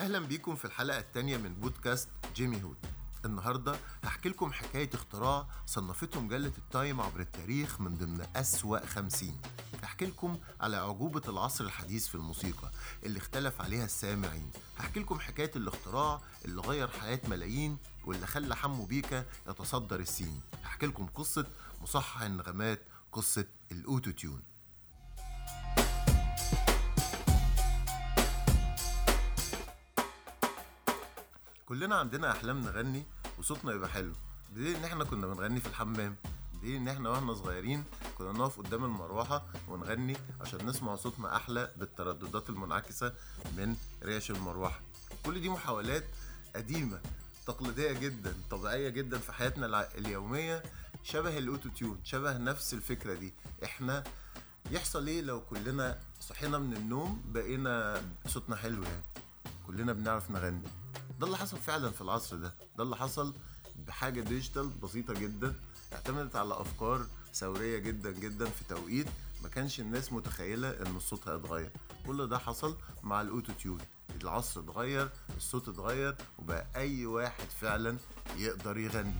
اهلا بيكم في الحلقه الثانيه من بودكاست جيمي هود النهارده هحكي لكم حكايه اختراع صنفته مجله التايم عبر التاريخ من ضمن اسوا خمسين هحكي لكم على عجوبة العصر الحديث في الموسيقى اللي اختلف عليها السامعين هحكي لكم حكاية الاختراع اللي غير حياة ملايين واللي خلى حمو بيكا يتصدر السين هحكي لكم قصة مصحح النغمات قصة الاوتو تيون كلنا عندنا احلام نغني وصوتنا يبقى حلو بدليل ان احنا كنا بنغني في الحمام بدليل ان احنا واحنا صغيرين كنا نقف قدام المروحه ونغني عشان نسمع صوتنا احلى بالترددات المنعكسه من ريش المروحه كل دي محاولات قديمه تقليديه جدا طبيعيه جدا في حياتنا الع- اليوميه شبه الاوتو تيون شبه نفس الفكره دي احنا يحصل ايه لو كلنا صحينا من النوم بقينا صوتنا حلو يعني كلنا بنعرف نغني ده اللي حصل فعلا في العصر ده ده اللي حصل بحاجه ديجيتال بسيطه جدا اعتمدت على افكار ثوريه جدا جدا في توقيت ما كانش الناس متخيله ان الصوت هيتغير كل ده حصل مع الاوتو تيون العصر اتغير الصوت اتغير وبقى اي واحد فعلا يقدر يغني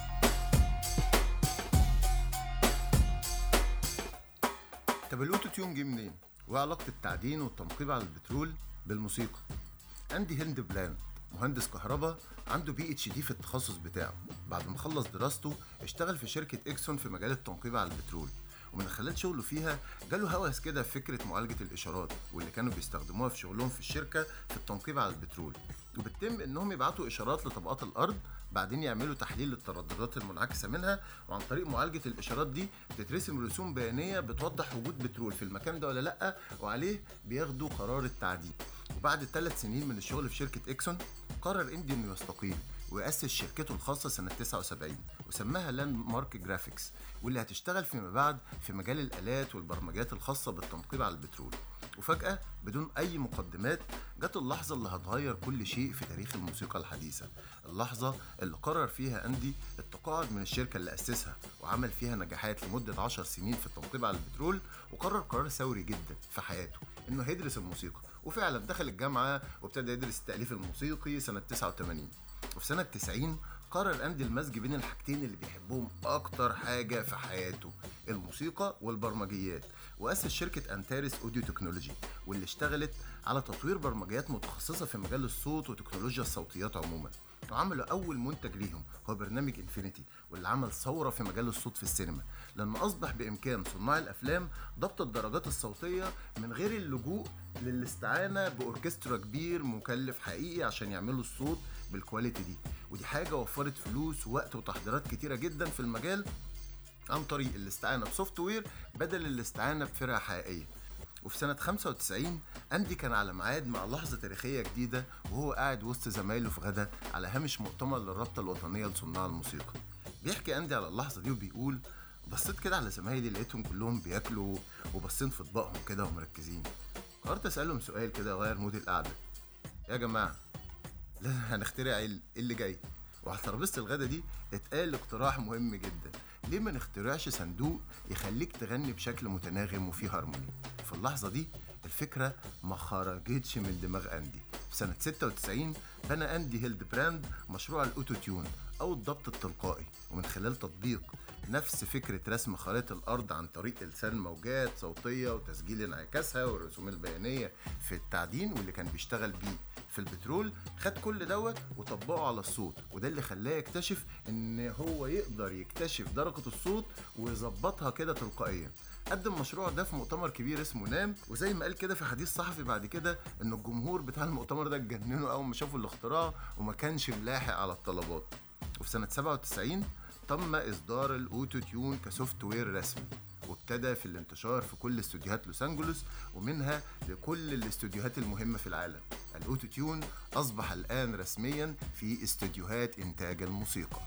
طب الاوتو تيون جه منين؟ وعلاقة التعدين والتنقيب على البترول بالموسيقى؟ عندي هند بلاند مهندس كهرباء عنده بي اتش دي في التخصص بتاعه بعد ما خلص دراسته اشتغل في شركة اكسون في مجال التنقيب على البترول ومن خلال شغله فيها جاله هوس كده في فكرة معالجة الإشارات واللي كانوا بيستخدموها في شغلهم في الشركة في التنقيب على البترول وبتتم إنهم يبعتوا إشارات لطبقات الأرض بعدين يعملوا تحليل للترددات المنعكسة منها وعن طريق معالجة الإشارات دي بتترسم رسوم بيانية بتوضح وجود بترول في المكان ده ولا لأ وعليه بياخدوا قرار التعدين وبعد ثلاث سنين من الشغل في شركة إكسون قرر إندي إنه يستقيل ويأسس شركته الخاصة سنة 79 وسماها لاند مارك جرافيكس واللي هتشتغل فيما بعد في مجال الآلات والبرمجيات الخاصة بالتنقيب على البترول وفجأة بدون أي مقدمات جت اللحظة اللي هتغير كل شيء في تاريخ الموسيقى الحديثة اللحظة اللي قرر فيها أندي التقاعد من الشركة اللي أسسها وعمل فيها نجاحات لمدة 10 سنين في التنقيب على البترول وقرر قرار ثوري جدا في حياته إنه هيدرس الموسيقى وفعلا دخل الجامعة وابتدى يدرس التأليف الموسيقي سنة 89 وفي سنة 90 قرر أندي المزج بين الحاجتين اللي بيحبهم أكتر حاجة في حياته الموسيقى والبرمجيات وأسس شركة أنتاريس أوديو تكنولوجي واللي اشتغلت على تطوير برمجيات متخصصة في مجال الصوت وتكنولوجيا الصوتيات عموما وعملوا أول منتج ليهم هو برنامج انفينيتي واللي عمل ثورة في مجال الصوت في السينما لأنه أصبح بإمكان صناع الأفلام ضبط الدرجات الصوتية من غير اللجوء للاستعانة بأوركسترا كبير مكلف حقيقي عشان يعملوا الصوت بالكواليتي دي ودي حاجة وفرت فلوس ووقت وتحضيرات كتيرة جدا في المجال عن طريق الاستعانة بسوفت وير بدل الاستعانة بفرقة حقيقية وفي سنة 95 أندي كان على ميعاد مع لحظة تاريخية جديدة وهو قاعد وسط زمايله في غدا على هامش مؤتمر للرابطة الوطنية لصناع الموسيقى بيحكي أندي على اللحظة دي وبيقول بصيت كده على زمايلي لقيتهم كلهم بياكلوا وبصين في اطباقهم كده ومركزين قررت اسالهم سؤال كده اغير مود القعده يا جماعه لازم هنخترع ايه اللي جاي وعلى ترابيزه الغدا دي اتقال اقتراح مهم جدا ليه ما نخترعش صندوق يخليك تغني بشكل متناغم وفيه هارموني في اللحظه دي الفكره ما خرجتش من دماغ اندي في سنه 96 بنى اندي هيلد براند مشروع الاوتو تيون او الضبط التلقائي ومن خلال تطبيق نفس فكرة رسم خرائط الأرض عن طريق إرسال موجات صوتية وتسجيل انعكاسها والرسوم البيانية في التعدين واللي كان بيشتغل بيه في البترول خد كل دوت وطبقه على الصوت وده اللي خلاه يكتشف ان هو يقدر يكتشف درجة الصوت ويظبطها كده تلقائيا قدم المشروع ده في مؤتمر كبير اسمه نام وزي ما قال كده في حديث صحفي بعد كده ان الجمهور بتاع المؤتمر ده اتجننوا اول ما شافوا الاختراع وما كانش ملاحق على الطلبات وفي سنة 97 تم إصدار الأوتو تيون كسوفت وير رسمي وابتدى في الانتشار في كل استوديوهات لوس أنجلوس ومنها لكل الاستوديوهات المهمة في العالم الأوتو تيون أصبح الآن رسميا في استوديوهات إنتاج الموسيقى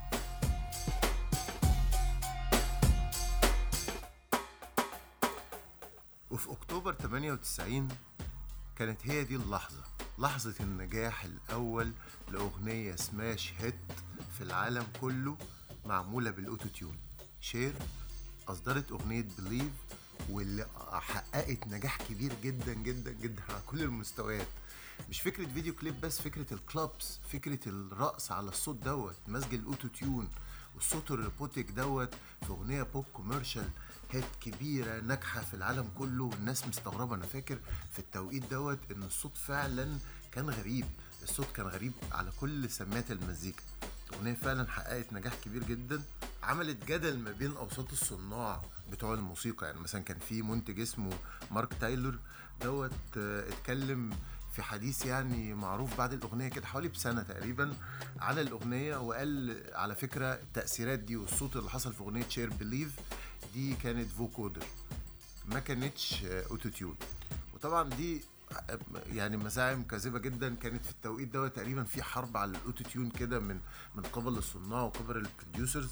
وفي أكتوبر 98 كانت هي دي اللحظة لحظة النجاح الأول لأغنية سماش هيت في العالم كله معمولة بالأوتو تيون شير أصدرت أغنية بليف واللي حققت نجاح كبير جدا جدا جدا على كل المستويات مش فكره فيديو كليب بس فكره الكلابس فكره الرقص على الصوت دوت مزج الاوتو تيون والصوت الروبوتيك دوت في اغنيه بوب كوميرشال هيت كبيره ناجحه في العالم كله والناس مستغربه انا فاكر في التوقيت دوت ان الصوت فعلا كان غريب الصوت كان غريب على كل سمات المزيكا الاغنيه فعلا حققت نجاح كبير جدا عملت جدل ما بين اوساط الصناع بتوع الموسيقى يعني مثلا كان في منتج اسمه مارك تايلور دوت آه، اتكلم في حديث يعني معروف بعد الاغنيه كده حوالي بسنه تقريبا على الاغنيه وقال على فكره التاثيرات دي والصوت اللي حصل في اغنيه شير بليف دي كانت فوكودر ما كانتش اوتو تيون وطبعا دي آه، يعني مزاعم كاذبه جدا كانت في التوقيت ده تقريبا في حرب على الاوتو تيون كده من من قبل الصناع وقبل البروديوسرز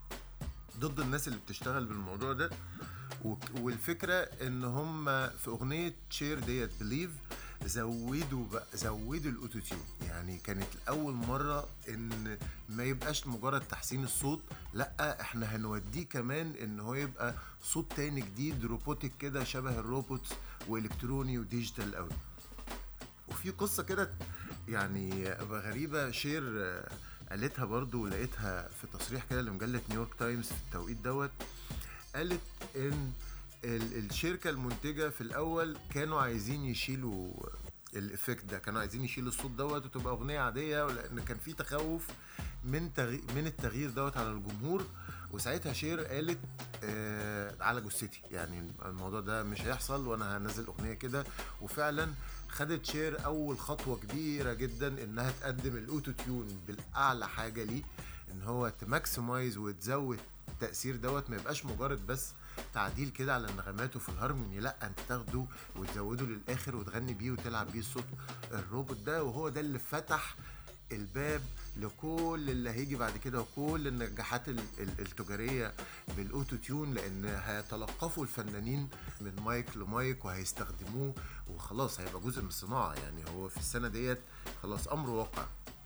ضد الناس اللي بتشتغل بالموضوع ده وك- والفكره ان هم في اغنيه شير ديت بليف زودوا بقى زودوا الاوتو تيون يعني كانت اول مره ان ما يبقاش مجرد تحسين الصوت لا احنا هنوديه كمان ان هو يبقى صوت تاني جديد روبوتك كده شبه الروبوتس والكتروني وديجيتال قوي وفي قصة كده يعني غريبة شير آه، قالتها برضو ولقيتها في تصريح كده لمجلة نيويورك تايمز في التوقيت دوت قالت ان ال- الشركة المنتجة في الأول كانوا عايزين يشيلوا الإفكت ده كانوا عايزين يشيلوا الصوت دوت وتبقى أغنية عادية لأن كان في تخوف من تغي... من التغيير دوت على الجمهور وساعتها شير قالت آه على جثتي يعني الموضوع ده مش هيحصل وانا هنزل اغنيه كده وفعلا خدت شير اول خطوه كبيره جدا انها تقدم الاوتو تيون بالاعلى حاجه ليه ان هو تماكسمايز وتزود التاثير دوت ما يبقاش مجرد بس تعديل كده على نغماته في الهارموني لا انت تاخده وتزوده للاخر وتغني بيه وتلعب بيه الصوت الروبوت ده وهو ده اللي فتح الباب لكل اللي هيجي بعد كده وكل النجاحات ال- ال- التجاريه بالاوتو تيون لان هيتلقفوا الفنانين من مايك لمايك وهيستخدموه وخلاص هيبقى جزء من الصناعه يعني هو في السنه ديت خلاص امر واقع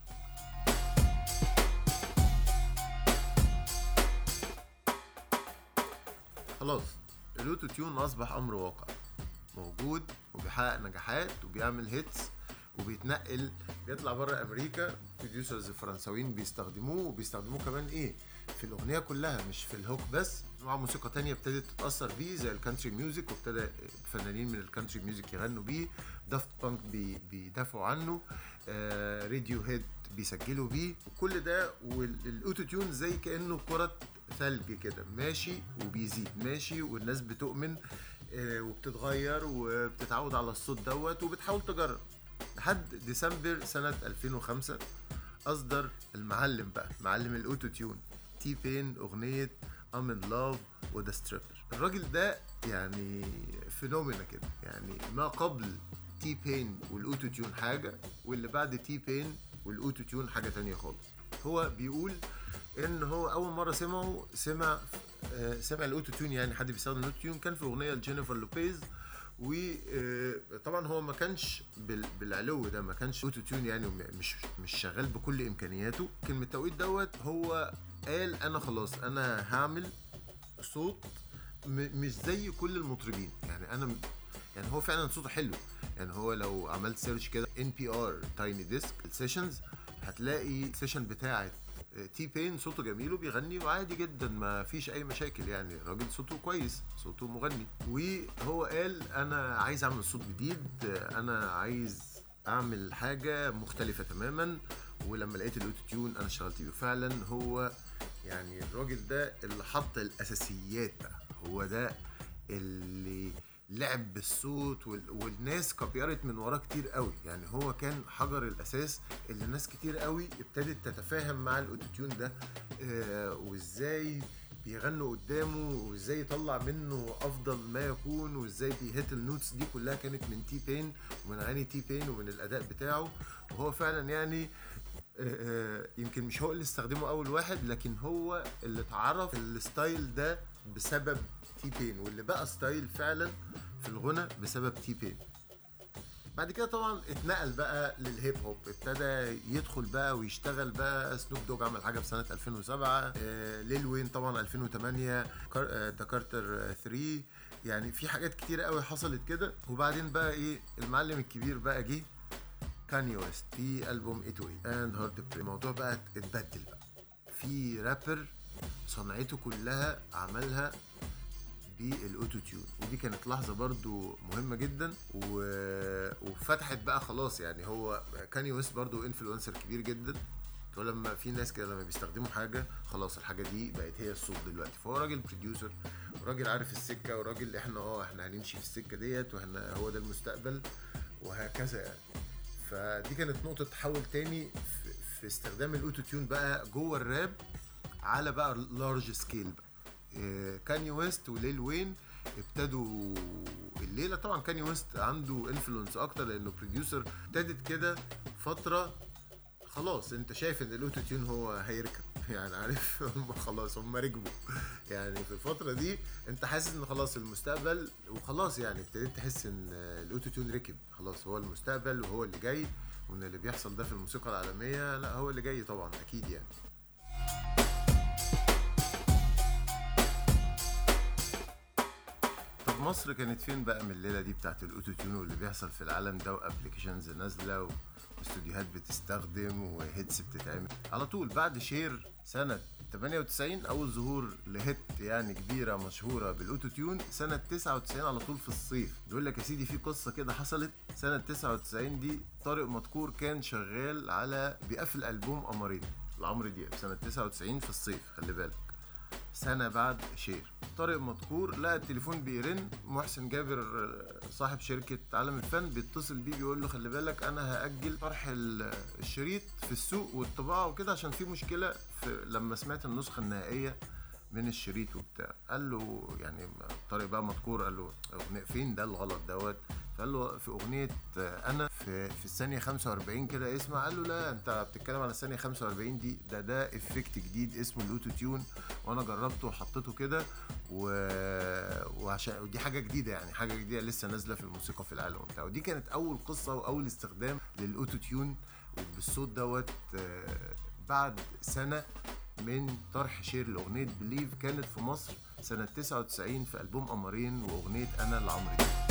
خلاص الاوتو تيون اصبح امر واقع موجود وبيحقق نجاحات وبيعمل هيتس وبيتنقل بيطلع بره امريكا بروديوسرز فرنساويين بيستخدموه وبيستخدموه كمان ايه في الاغنيه كلها مش في الهوك بس نوع موسيقى تانية ابتدت تتاثر بيه زي الكانتري ميوزك وابتدى فنانين من الكانتري ميوزك يغنوا بيه دافت بانك بي بيدافعوا عنه آه راديو هيد بيسجلوا بيه وكل ده والاوتو تيون زي كانه كره ثلج كده ماشي وبيزيد ماشي والناس بتؤمن آه، وبتتغير وبتتعود على الصوت دوت وبتحاول تجرب لحد ديسمبر سنة 2005 أصدر المعلم بقى معلم الأوتو تيون تي بين أغنية I'm in love with a stripper الراجل ده يعني فينومينا كده يعني ما قبل تي بين والأوتو تيون حاجة واللي بعد تي بين والأوتو تيون حاجة تانية خالص هو بيقول ان هو اول مره سمعه سمع آه، سمع الاوتو تيون يعني حد بيستخدم الاوتو تيون كان في اغنيه لجينيفر لوبيز وطبعا هو ما كانش بال- بالعلو ده ما كانش اوتو تيون يعني وم- مش مش شغال بكل امكانياته كان من التوقيت دوت هو قال انا خلاص انا هعمل صوت م- مش زي كل المطربين يعني انا م- يعني هو فعلا صوته حلو يعني هو لو عملت سيرش كده ان بي ار تايني ديسك السيشنز هتلاقي السيشن بتاعت تي بين صوته جميل وبيغني وعادي جدا ما فيش اي مشاكل يعني الراجل صوته كويس صوته مغني وهو قال انا عايز اعمل صوت جديد انا عايز اعمل حاجه مختلفه تماما ولما لقيت الاوتو تيون انا اشتغلت بيه فعلا هو يعني الراجل ده اللي حط الاساسيات بقى هو ده اللي لعب بالصوت وال- والناس كبيرت من وراه كتير قوي يعني هو كان حجر الاساس اللي ناس كتير قوي ابتدت تتفاهم مع الاوتوتيون ده آه وازاي بيغنوا قدامه وازاي يطلع منه افضل ما يكون وازاي بيهت النوتس دي كلها كانت من تي بين ومن اغاني تي بين ومن الاداء بتاعه وهو فعلا يعني آه، آه، يمكن مش هو اللي استخدمه اول واحد لكن هو اللي اتعرف الستايل ده بسبب تي بين واللي بقى ستايل فعلا في الغنى بسبب تي بين بعد كده طبعا اتنقل بقى للهيب هوب ابتدى يدخل بقى ويشتغل بقى سنوب دوج عمل حاجه في سنه 2007 آه ليل وين طبعا 2008 كار آه دا كارتر آه 3 يعني في حاجات كتيره قوي حصلت كده وبعدين بقى ايه المعلم الكبير بقى جه كاني ويست في البوم 808 اند هارت بري الموضوع بقى اتبدل بقى في رابر صنعته كلها عملها بالاوتو تيون ودي كانت لحظه برضو مهمه جدا و... وفتحت بقى خلاص يعني هو كاني ويست برضو انفلونسر كبير جدا ولما في ناس كده لما بيستخدموا حاجه خلاص الحاجه دي بقت هي الصوت دلوقتي فهو راجل بروديوسر وراجل عارف السكه وراجل احنا اه احنا هنمشي في السكه ديت واحنا هو ده المستقبل وهكذا يعني فدي كانت نقطه تحول تاني في, في استخدام الاوتو تيون بقى جوه الراب على بقى لارج سكيل بقى إيه، كاني ويست وليل وين ابتدوا الليله طبعا كاني ويست عنده انفلونس اكتر لانه بروديوسر ابتدت كده فتره خلاص انت شايف ان الاوتو تيون هو هيركب يعني عارف هم خلاص هم ركبوا يعني في الفتره دي انت حاسس ان خلاص المستقبل وخلاص يعني ابتديت تحس ان الاوتو تيون ركب خلاص هو المستقبل وهو اللي جاي وان اللي بيحصل ده في الموسيقى العالميه لا هو اللي جاي طبعا اكيد يعني طب مصر كانت فين بقى من الليله دي بتاعت الاوتو تيون واللي بيحصل في العالم ده وابلكيشنز نازله واستوديوهات بتستخدم وهيتس بتتعمل على طول بعد شير سنه 98 اول ظهور لهيت يعني كبيره مشهوره بالاوتو تيون سنه 99 على طول في الصيف بيقول لك يا سيدي في قصه كده حصلت سنه 99 دي طارق مدكور كان شغال على بيقفل البوم قمرين لعمرو دياب سنه 99 في الصيف خلي بالك سنة بعد شير طارق مدكور لقى التليفون بيرن محسن جابر آه، صاحب شركة عالم الفن بيتصل بيه بيقول له خلي بالك أنا هأجل طرح ال- الشريط في السوق والطباعة وكده عشان في مشكلة في لما سمعت النسخة النهائية من الشريط وبتاع قال له يعني طارق بقى مدكور قال له أغنية فين ده الغلط دوت فقال له في اغنيه آه، انا في في الثانيه 45 كده اسمع قال له لا انت بتتكلم على الثانيه 45 دي ده ده افكت جديد اسمه الاوتو تيون وانا جربته وحطيته كده و... وعشان ودي حاجه جديده يعني حاجه جديده لسه نازله في الموسيقى في العالم وبتاع ودي كانت اول قصه واول استخدام للاوتو تيون بالصوت دوت آه، بعد سنه من طرح شير لاغنيه بليف كانت في مصر سنه 99 في البوم قمرين واغنيه انا لعمرو دياب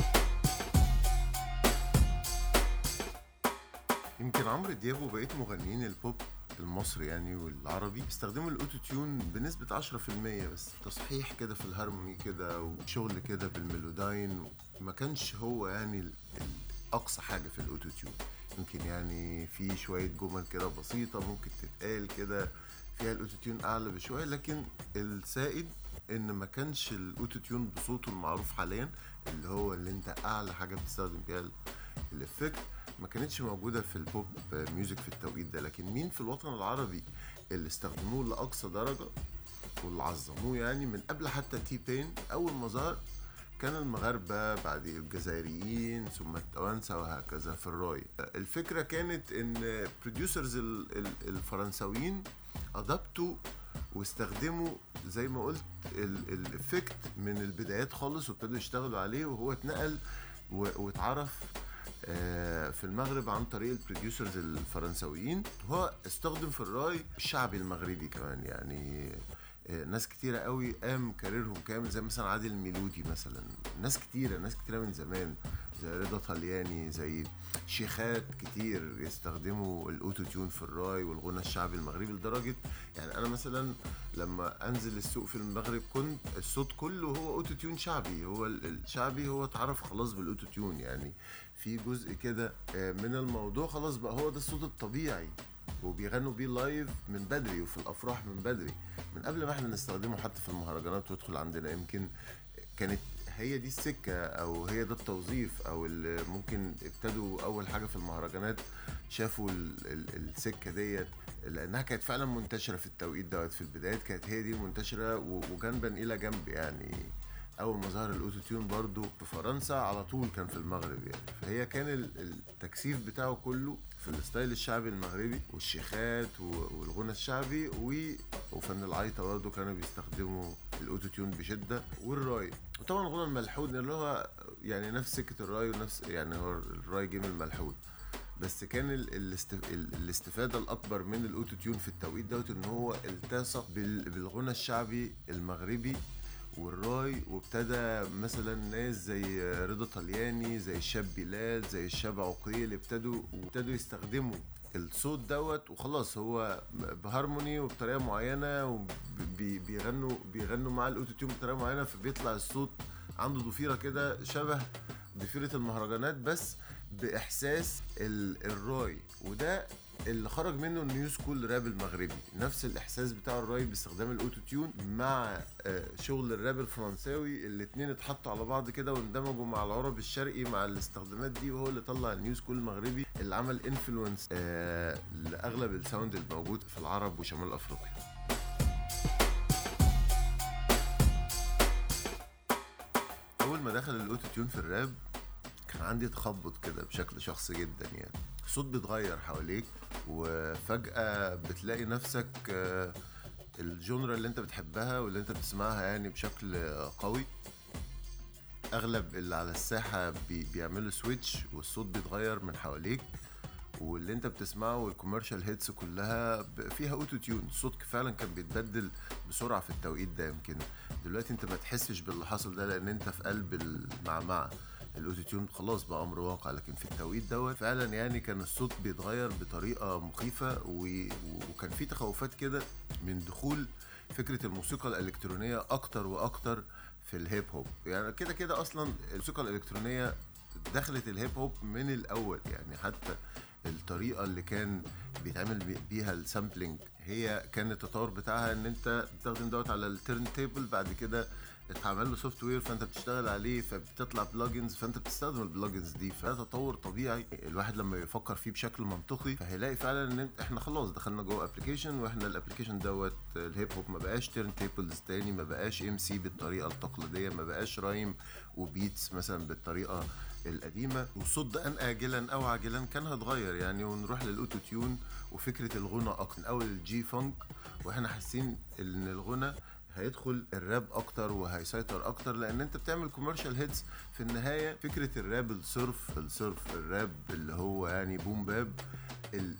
يمكن عمرو دياب وبقيه مغنيين البوب المصري يعني والعربي استخدموا الاوتو تيون بنسبة 10% بس تصحيح كده في الهارموني كده وشغل كده بالميلوداين ما كانش هو يعني ال- ال- اقصى حاجة في الاوتو تيون يمكن يعني في شوية جمل كده بسيطة ممكن تتقال كده فيها الاوتو تيون اعلى بشوية لكن السائد ان ما كانش الاوتو تيون بصوته المعروف حاليا اللي هو اللي انت اعلى حاجة بتستخدم بيها ال- الافكت ما كانتش موجودة في البوب ميوزك في التوقيت ده لكن مين في الوطن العربي اللي استخدموه لأقصى درجة واللي عظموه يعني من قبل حتى تي بين أول ما ظهر كان المغاربة بعد الجزائريين ثم التوانسة وهكذا في الراي الفكرة كانت ان بروديوسرز الفرنساويين ادابتوا واستخدموا زي ما قلت ال- الافكت من البدايات خالص وابتدوا يشتغلوا عليه وهو اتنقل و- واتعرف آه، في المغرب عن طريق البروديوسرز الفرنساويين هو استخدم في الراي الشعبي المغربي كمان يعني آه، ناس كتيرة قوي قام كاريرهم كامل زي مثلا عادل ميلودي مثلا ناس كتيرة ناس كتيرة من زمان زي رضا طلياني زي شيخات كتير يستخدموا الاوتو تيون في الراي والغنى الشعبي المغربي لدرجة يعني انا مثلا لما انزل السوق في المغرب كنت الصوت كله هو اوتو تيون شعبي هو ال- الشعبي هو اتعرف خلاص بالاوتو تيون يعني في جزء كده آه، من الموضوع خلاص بقى هو ده الصوت الطبيعي وبيغنوا بيه لايف من بدري وفي الافراح من بدري من قبل ما احنا نستخدمه حتى في المهرجانات ويدخل عندنا يمكن كانت هي دي السكة أو هي ده التوظيف أو اللي ممكن ابتدوا أول حاجة في المهرجانات شافوا ال ال السكة ديت لأنها كانت فعلا منتشرة في التوقيت دوت في البدايات كانت هي دي منتشرة و- وجنبا إلى جنب يعني اول ما ظهر الاوتو تيون برضو في فرنسا على طول كان في المغرب يعني فهي كان ال- التكثيف بتاعه كله في الستايل الشعبي المغربي والشيخات و- والغنى الشعبي و- وفن العيطة برضو كانوا بيستخدموا الاوتو تيون بشدة والراي وطبعا الغنى الملحون اللي هو يعني نفس سكة الراي ونفس يعني هو الراي جيم الملحون بس كان ال- الاست- ال- الاستفاده الاكبر من الاوتو تيون في التوقيت دوت ان هو التصق بال- بالغنى الشعبي المغربي والراي وابتدى مثلا ناس زي رضا طلياني زي الشاب بلال زي الشاب عقيل ابتدوا وابتدوا يستخدموا الصوت دوت وخلاص هو بهارموني وبطريقه معينه وبيغنوا بيغنوا مع الاوتو تيون بطريقه معينه فبيطلع الصوت عنده ضفيره كده شبه ضفيره المهرجانات بس باحساس الراي وده اللي خرج منه النيو سكول راب المغربي نفس الاحساس بتاع الراي باستخدام الاوتو تيون مع آه، شغل الراب الفرنساوي الاتنين اتحطوا على بعض كده واندمجوا مع العرب الشرقي مع الاستخدامات دي وهو اللي طلع النيو سكول المغربي اللي عمل انفلونس آه لاغلب الساوند الموجود في العرب وشمال افريقيا اول ما دخل الاوتو تيون في الراب كان عندي تخبط كده بشكل شخصي جدا يعني الصوت بيتغير حواليك وفجأة بتلاقي نفسك آه، الجونرا اللي انت بتحبها واللي انت بتسمعها يعني بشكل قوي اغلب اللي على الساحة بي بيعملوا سويتش والصوت بيتغير من حواليك واللي انت بتسمعه والكوميرشال هيتس كلها فيها اوتو تيون الصوت فعلا كان بيتبدل بسرعه في التوقيت ده يمكن دلوقتي انت ما تحسش باللي حصل ده لان انت في قلب المعمعه الاوتو تيون خلاص بقى امر واقع لكن في التوقيت دوت فعلا يعني كان الصوت بيتغير بطريقه مخيفه وكان في تخوفات كده من دخول فكره الموسيقى الالكترونيه اكتر واكتر في الهيب هوب يعني كده كده اصلا الموسيقى الالكترونيه دخلت الهيب هوب من الاول يعني حتى الطريقه اللي كان بيتعمل بيها السامبلينج هي كان التطور بتاعها ان انت بتستخدم دوت على الترن تيبل بعد كده اتعمل له سوفت وير فانت بتشتغل عليه فبتطلع بلجنز فانت بتستخدم البلجنز دي فده تطور طبيعي الواحد لما يفكر فيه بشكل منطقي فهيلاقي فعلا ان انت احنا خلاص دخلنا جوه ابلكيشن واحنا الابلكيشن دوت الهيب هوب ما بقاش تيرن تيبلز تاني ما بقاش ام سي بالطريقه التقليديه ما بقاش رايم وبيتس مثلا بالطريقه القديمه والصوت ده ان اجلا او عاجلا كان هيتغير يعني ونروح للاوتو تيون وفكره الغنى اكتر من اول الجي فانك واحنا حاسين ان الغنى هيدخل الراب اكتر وهيسيطر اكتر لان انت بتعمل كوميرشال هيتس في النهايه فكره الراب الصرف الصرف الراب اللي هو يعني بوم باب ال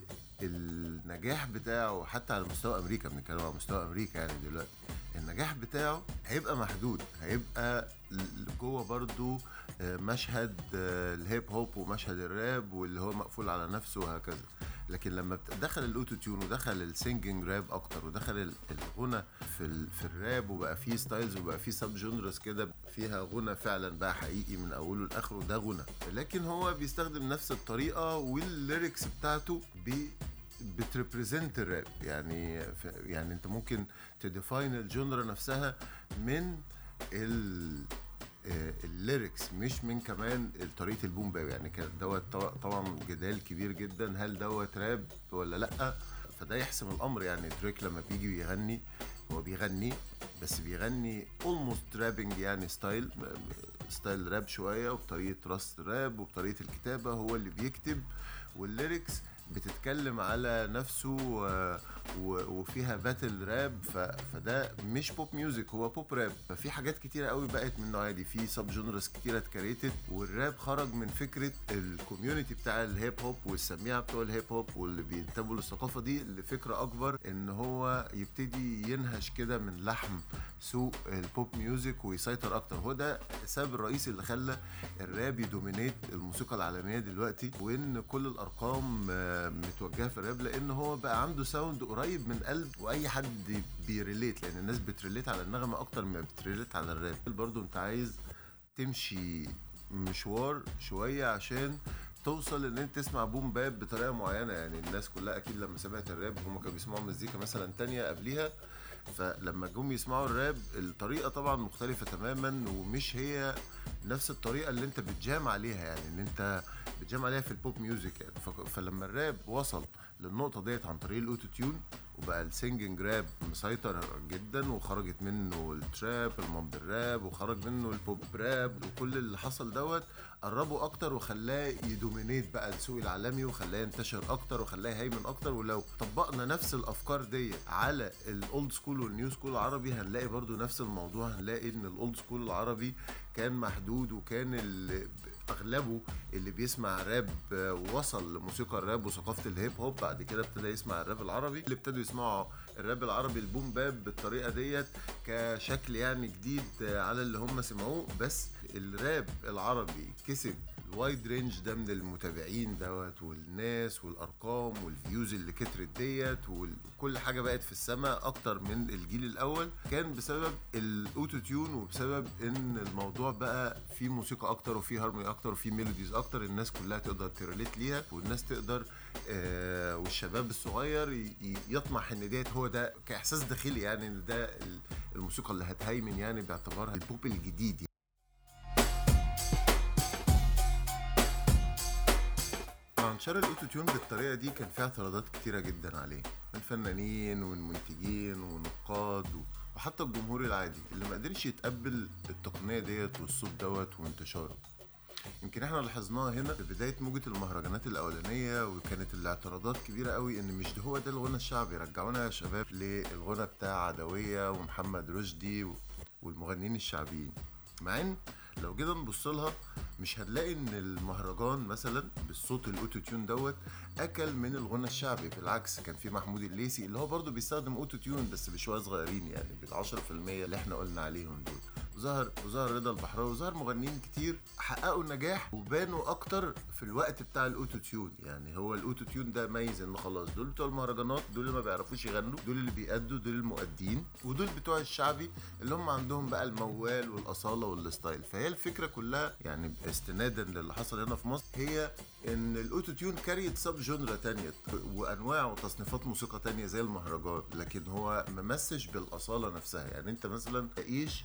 النجاح بتاعه حتى على مستوى امريكا بنتكلم على مستوى امريكا يعني دلوقتي النجاح بتاعه هيبقى محدود هيبقى جوه برضو آه، مشهد آه، الهيب هوب ومشهد الراب واللي هو مقفول على نفسه وهكذا لكن لما دخل الاوتو تيون ودخل السينجنج راب اكتر ودخل الغنى في في الراب وبقى فيه ستايلز وبقى فيه سب جونرز كده فيها غنى فعلا بقى حقيقي من اوله لاخره ده غنى لكن هو بيستخدم نفس الطريقه والليركس بتاعته بي بتريبريزنت الراب يعني يعني انت ممكن تديفاين الجونرا نفسها من ال آه، الليركس مش من كمان طريقه البوم باب يعني كان دوت طبعا جدال كبير جدا هل دوت راب ولا لا فده يحسم الامر يعني دريك لما بيجي بيغني هو بيغني بس بيغني اولموست رابنج يعني ستايل ستايل راب شويه وبطريقه راست راب وبطريقه الكتابه هو اللي بيكتب والليركس بتتكلم على نفسه وفيها باتل راب فده مش بوب ميوزك هو بوب راب ففي حاجات كتيره قوي بقت من النوعيه دي في سب جونرز كتيره اتكريتد والراب خرج من فكره الكوميونتي بتاع الهيب هوب والسميعه بتوع الهيب هوب واللي بينتبهوا للثقافه دي لفكره اكبر ان هو يبتدي ينهش كده من لحم سوق البوب ميوزك ويسيطر اكتر هو ده السبب الرئيسي اللي خلى الراب يدومينيت الموسيقى العالميه دلوقتي وان كل الارقام متوجهه في الراب لان هو بقى عنده ساوند قريب من قلب واي حد بيريليت لان الناس بتريليت على النغمه اكتر ما بتريليت على الراب برضو انت عايز تمشي مشوار شويه عشان توصل ان انت تسمع بوم باب بطريقه معينه يعني الناس كلها اكيد لما سمعت الراب هم كانوا بيسمعوا مزيكا مثلا تانية قبليها فلما جم يسمعوا الراب الطريقه طبعا مختلفه تماما ومش هي نفس الطريقه اللي انت بتجام عليها يعني ان انت بتجام عليها في البوب ميوزك يعني فلما الراب وصل للنقطه ديت عن طريق الاوتو تيون وبقى السينجنج راب مسيطر جدا وخرجت منه التراب المامب راب وخرج منه البوب راب وكل اللي حصل دوت قربه اكتر وخلاه يدومينيت بقى السوق العالمي وخلاه ينتشر اكتر وخلاه يهيمن اكتر ولو طبقنا نفس الافكار دي على الاولد سكول والنيو سكول العربي هنلاقي برضو نفس الموضوع هنلاقي ان الاولد سكول العربي كان محدود وكان اغلبه اللي بيسمع راب وصل لموسيقى الراب وثقافه الهيب هوب بعد كده ابتدى يسمع الراب العربي اللي ابتدوا يسمعوا الراب العربي البوم باب بالطريقه ديت كشكل يعني جديد على اللي هم سمعوه بس الراب العربي كسب الوايد رينج ده من المتابعين دوت والناس والارقام والفيوز اللي كترت ديت وكل حاجه بقت في السماء اكتر من الجيل الاول كان بسبب الاوتو تيون وبسبب ان الموضوع بقى فيه موسيقى اكتر وفيه هارموني اكتر وفيه ميلوديز اكتر الناس كلها تقدر تريليت ليها والناس تقدر آه والشباب الصغير يطمح ان ديت هو ده كاحساس داخلي يعني ان ده الموسيقى اللي هتهيمن يعني باعتبارها البوب الجديد يعني. انتشار الاوتو تيون بالطريقه دي كان فيها اعتراضات كتيره جدا عليه من فنانين ومنتجين ونقاد وحتى الجمهور العادي اللي ما قدرش يتقبل التقنيه ديت والصوت دوت وانتشاره يمكن احنا لاحظناها هنا في بدايه موجه المهرجانات الاولانيه وكانت الاعتراضات كبيره قوي ان مش ده هو ده الغنى الشعبي رجعونا يا شباب للغنى بتاع عدويه ومحمد رشدي والمغنيين الشعبيين مع ان لو جينا نبص لها مش هنلاقي ان المهرجان مثلا بالصوت الاوتو تيون دوت اكل من الغنى الشعبي بالعكس كان في محمود الليسي اللي هو برضه بيستخدم اوتو تيون بس بشويه صغيرين يعني بال 10% اللي احنا قلنا عليهم دول وظهر وظهر رضا البحراوي وظهر مغنيين كتير حققوا نجاح وبانوا اكتر في الوقت بتاع الاوتو تيون يعني هو الاوتو تيون ده ميز ان خلاص دول بتوع المهرجانات دول اللي ما بيعرفوش يغنوا دول اللي بيأدوا دول المؤدين ودول بتوع الشعبي اللي هم عندهم بقى الموال والاصاله والستايل فهي الفكره كلها يعني استنادا للي حصل هنا في مصر هي ان الاوتو تيون كاريت سب جونرا تانية وانواع وتصنيفات موسيقى تانية زي المهرجان لكن هو ممسش بالاصاله نفسها يعني انت مثلا تعيش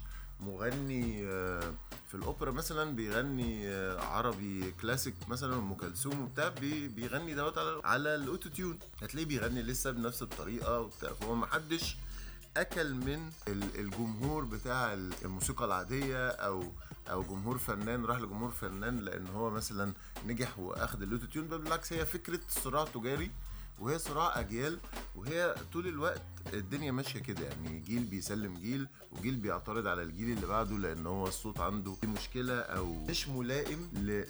مغني آه، في الاوبرا مثلا بيغني آه، عربي كلاسيك مثلا ام كلثوم وبتاع بيغني دوت على على الاوتو تيون هتلاقيه بيغني لسه بنفس الطريقه وبتاع فهو ما حدش اكل من الجمهور بتاع الموسيقى العاديه او او جمهور فنان راح لجمهور فنان لان هو مثلا نجح واخد الاوتو تيون بل بالعكس هي فكره صراع تجاري وهي صراع اجيال وهي طول الوقت الدنيا ماشيه كده يعني جيل بيسلم جيل وجيل بيعترض على الجيل اللي بعده لان هو الصوت عنده مشكله او مش ملائم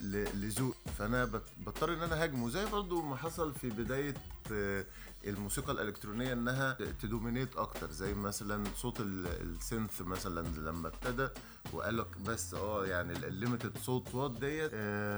لذوق فانا بضطر ان انا هاجمه زي برضو ما حصل في بدايه الموسيقى الالكترونيه انها تدومينيت اكتر زي مثلا صوت السينث مثلا لما ابتدى وقال لك بس اه يعني الليميتد صوت وات ديت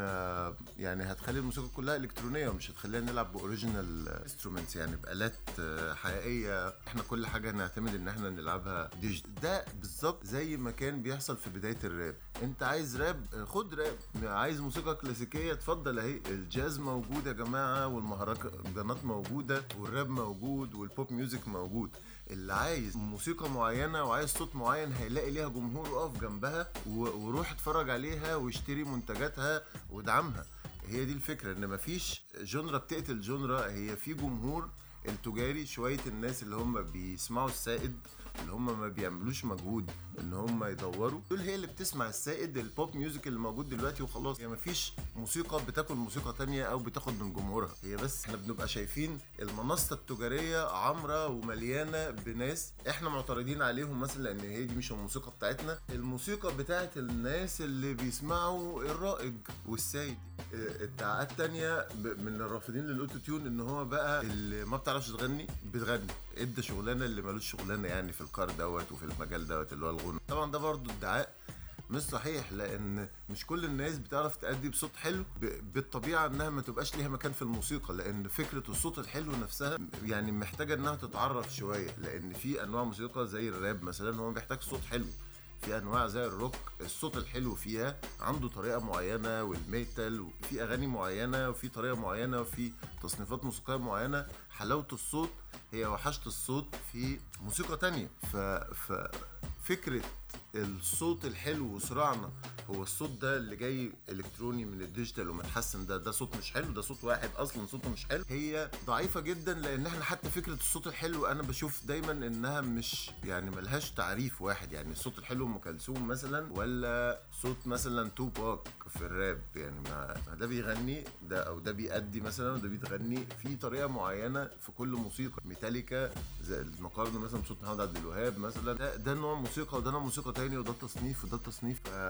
آه يعني هتخلي الموسيقى كلها الكترونيه ومش هتخلينا نلعب باوريجينال انسترومنتس يعني بالات آه حقيقيه احنا كل حاجه هنعتمد ان احنا نلعبها ديجيتال ده بالظبط زي ما كان بيحصل في بدايه الراب انت عايز راب خد راب عايز موسيقى كلاسيكيه اتفضل اهي الجاز موجود يا جماعه والمهرجانات موجوده والراب موجود والبوب ميوزك موجود اللي عايز موسيقى معينه وعايز صوت معين هيلاقي ليها جمهور وقف جنبها وروح اتفرج عليها واشتري منتجاتها وادعمها هي دي الفكره ان مفيش جونرا بتقتل جونرا هي في جمهور التجاري شويه الناس اللي هم بيسمعوا السائد اللي هم ما بيعملوش مجهود ان هم يدوروا دول هي اللي بتسمع السائد البوب ميوزك اللي موجود دلوقتي وخلاص يعني مفيش موسيقى بتاكل موسيقى تانية او بتاخد من جمهورها هي بس احنا بنبقى شايفين المنصه التجاريه عامره ومليانه بناس احنا معترضين عليهم مثلا لان هي دي مش الموسيقى بتاعتنا الموسيقى بتاعت الناس اللي بيسمعوا الرائج والسايد ادعاءات تانية من الرافضين للاوتو تيون ان هو بقى اللي ما بتعرفش تغني بتغني ادى شغلانه اللي ملوش شغلانه يعني في الكار دوت وفي المجال دوت اللي هو الغنى طبعا ده برضو ادعاء مش صحيح لان مش كل الناس بتعرف تأدي بصوت حلو بالطبيعه انها ما تبقاش ليها مكان في الموسيقى لان فكره الصوت الحلو نفسها يعني محتاجه انها تتعرف شويه لان في انواع موسيقى زي الراب مثلا هو بيحتاج صوت حلو في انواع زي الروك الصوت الحلو فيها عنده طريقه معينه والميتال وفي اغاني معينه وفي طريقه معينه وفي تصنيفات موسيقيه معينه حلاوه الصوت هي وحشه الصوت في موسيقى تانية ف... ف... فكره الصوت الحلو وصراعنا هو الصوت ده اللي جاي الكتروني من الديجيتال ومتحسن ده ده صوت مش حلو ده صوت واحد اصلا صوته مش حلو هي ضعيفه جدا لان احنا حتى فكره الصوت الحلو انا بشوف دايما انها مش يعني ملهاش تعريف واحد يعني الصوت الحلو ام كلثوم مثلا ولا صوت مثلا تو باك في الراب يعني ما ده بيغني ده او ده بيأدي مثلا وده بيتغني في طريقه معينه في كل موسيقى ميتاليكا زي المقارنه مثلا بصوت محمد عبد الوهاب مثلا ده, ده نوع موسيقى وده نوع موسيقى تاني وده تصنيف وده تصنيف ففكره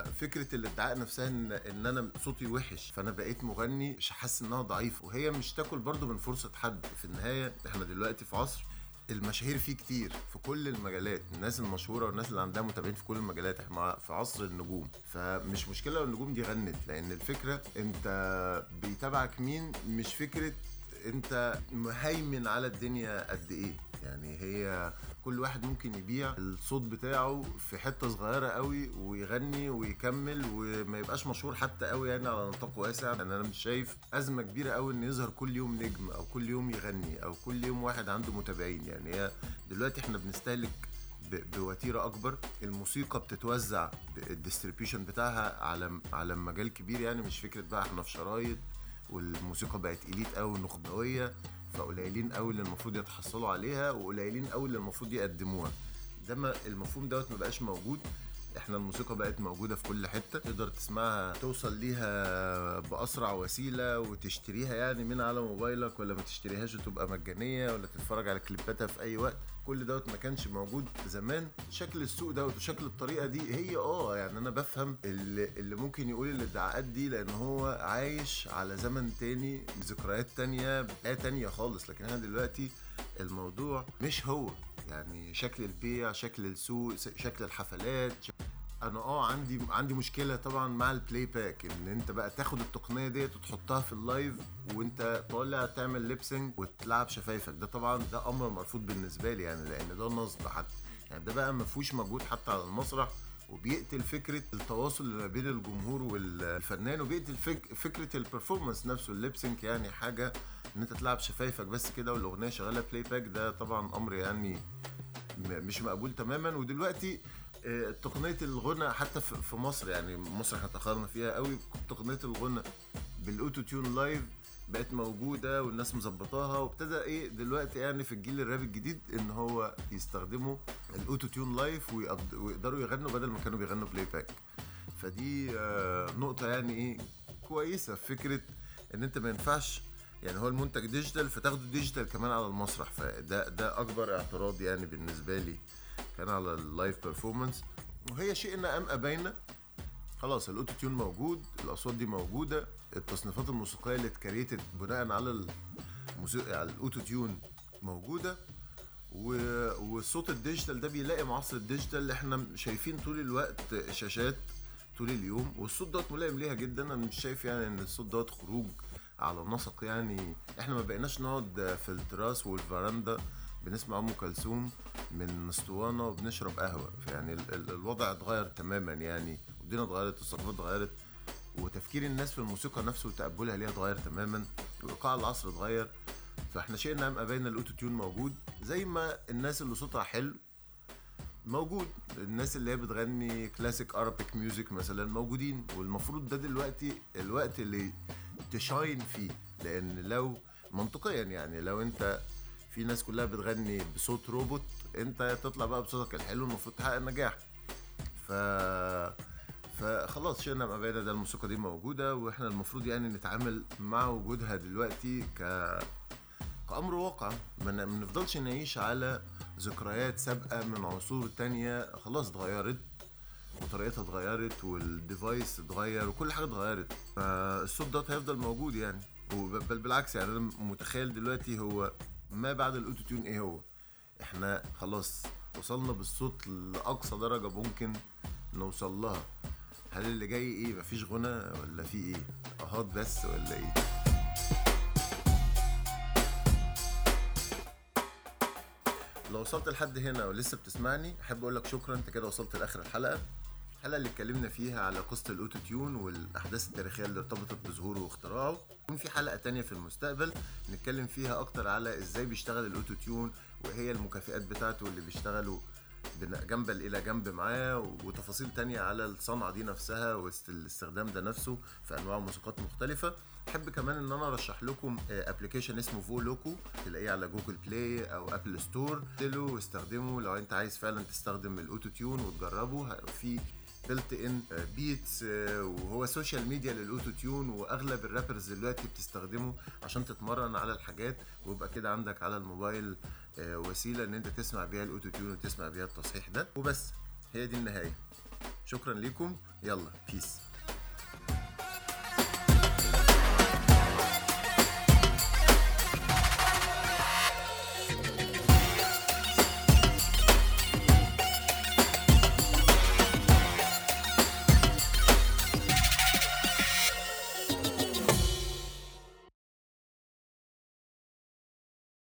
فكره الادعاء نفسها ان ان انا صوتي وحش فانا بقيت مغني مش حاسس انها ضعيف وهي مش تاكل برضو من فرصه حد في النهايه احنا دلوقتي في عصر المشاهير فيه كتير في كل المجالات الناس المشهوره والناس اللي عندها متابعين في كل المجالات احنا في عصر النجوم فمش مشكله لو النجوم دي غنت لان الفكره انت بيتابعك مين مش فكره انت مهيمن على الدنيا قد ايه يعني هي كل واحد ممكن يبيع الصوت بتاعه في حته صغيره قوي ويغني ويكمل وما يبقاش مشهور حتى قوي يعني على نطاق واسع لان انا مش شايف ازمه كبيره قوي ان يظهر كل يوم نجم او كل يوم يغني او كل يوم واحد عنده متابعين يعني هي دلوقتي احنا بنستهلك بوتيره اكبر الموسيقى بتتوزع الديستريبيوشن بتاعها على على مجال كبير يعني مش فكره بقى احنا في شرايط والموسيقى بقت اليت قوي نخبويه فقليلين قوي اللي المفروض يتحصلوا عليها وقليلين قوي اللي المفروض يقدموها ده ما المفهوم دوت ما بقاش موجود احنا الموسيقى بقت موجوده في كل حته تقدر تسمعها توصل ليها باسرع وسيله وتشتريها يعني من على موبايلك ولا ما تشتريهاش وتبقى مجانيه ولا تتفرج على كليباتها في اي وقت كل دوت ما كانش موجود زمان شكل السوق دوت وشكل الطريقه دي هي اه يعني انا بفهم اللي, اللي ممكن يقول الادعاءات دي لان هو عايش على زمن تاني ذكريات تانية بحياه تانية خالص لكن احنا دلوقتي الموضوع مش هو يعني شكل البيع شكل السوق شكل الحفلات انا اه عندي عندي مشكله طبعا مع البلاي باك ان انت بقى تاخد التقنيه ديت وتحطها في اللايف وانت طالع تعمل ليبسنج وتلعب شفايفك ده طبعا ده امر مرفوض بالنسبه لي يعني لان ده نصب حتى يعني ده بقى ما فيهوش مجهود حتى على المسرح وبيقتل فكره التواصل اللي ما بين الجمهور والفنان وبيقتل فك فكره البرفورمانس نفسه الليبسنج يعني حاجه ان انت تلعب شفايفك بس كده والاغنيه شغاله بلاي باك ده طبعا امر يعني مش مقبول تماما ودلوقتي آه، تقنيه الغنى حتى في مصر يعني مصر احنا تاخرنا فيها قوي تقنيه الغنى بالاوتو تيون لايف بقت موجوده والناس مظبطاها وابتدى ايه دلوقتي يعني في الجيل الراب الجديد ان هو يستخدموا الاوتو تيون لايف ويقدروا يغنوا بدل ما كانوا بيغنوا بلاي باك فدي آه، نقطه يعني ايه كويسه في فكره ان انت ما ينفعش يعني هو المنتج ديجيتال فتاخده ديجيتال كمان على المسرح فده ده اكبر اعتراض يعني بالنسبه لي كان على اللايف بيرفورمانس وهي شئنا ام ابينا خلاص الاوتو تيون موجود الاصوات دي موجوده التصنيفات الموسيقيه اللي اتكريتد بناء على الموسيقى على الاوتو تيون موجوده والصوت الديجيتال ده بيلاقي معصر الديجيتال اللي احنا شايفين طول الوقت شاشات طول اليوم والصوت دوت ملائم ليها جدا انا مش شايف يعني ان الصوت دوت خروج على نسق يعني احنا ما بقيناش نقعد في التراس والفراندا بنسمع ام كلثوم من اسطوانه وبنشرب قهوه يعني الوضع اتغير تماما يعني والدنيا اتغيرت الثقافات اتغيرت وتفكير الناس في الموسيقى نفسه وتقبلها ليها اتغير تماما وايقاع العصر اتغير فاحنا شئنا ام ابينا الاوتو تيون موجود زي ما الناس اللي صوتها حلو موجود الناس اللي هي بتغني كلاسيك ارابيك ميوزك مثلا موجودين والمفروض ده دلوقتي الوقت اللي تشاين فيه لان لو منطقيا يعني لو انت في ناس كلها بتغني بصوت روبوت انت تطلع بقى بصوتك الحلو المفروض تحقق النجاح ف فخلاص شئنا ما بين ده الموسيقى دي موجوده واحنا المفروض يعني نتعامل مع وجودها دلوقتي ك كأمر واقع ما نفضلش نعيش على ذكريات سابقة من عصور تانية خلاص اتغيرت وطريقتها اتغيرت والديفايس اتغير وكل حاجة اتغيرت فالصوت ده هيفضل موجود يعني بل بالعكس يعني انا متخيل دلوقتي هو ما بعد الاوتو تيون ايه هو احنا خلاص وصلنا بالصوت لاقصى درجه ممكن نوصل لها هل اللي جاي ايه مفيش غنى ولا في ايه اهات بس ولا ايه لو وصلت لحد هنا ولسه بتسمعني احب اقول لك شكرا انت كده وصلت لاخر الحلقه الحلقه اللي اتكلمنا فيها على قصه الاوتو تيون والاحداث التاريخيه اللي ارتبطت بظهوره واختراعه يكون في حلقه تانية في المستقبل نتكلم فيها اكتر على ازاي بيشتغل الاوتو تيون وهي المكافئات بتاعته اللي بيشتغلوا جنبا الى جنب معاه وتفاصيل تانية على الصنعة دي نفسها والاستخدام ده نفسه في انواع موسيقات مختلفة احب كمان ان انا ارشح لكم ابلكيشن آه، اسمه فو لوكو تلاقيه على جوجل بلاي او ابل ستور تلو واستخدمه لو انت عايز فعلا تستخدم الاوتو تيون وتجربه في بيلت ان بيتس وهو سوشيال ميديا للاوتو تيون واغلب الرابرز دلوقتي بتستخدمه عشان تتمرن على الحاجات ويبقى كده عندك على الموبايل آه، وسيله ان انت تسمع بيها الاوتو تيون وتسمع بيها التصحيح ده وبس هي دي النهايه شكرا لكم يلا بيس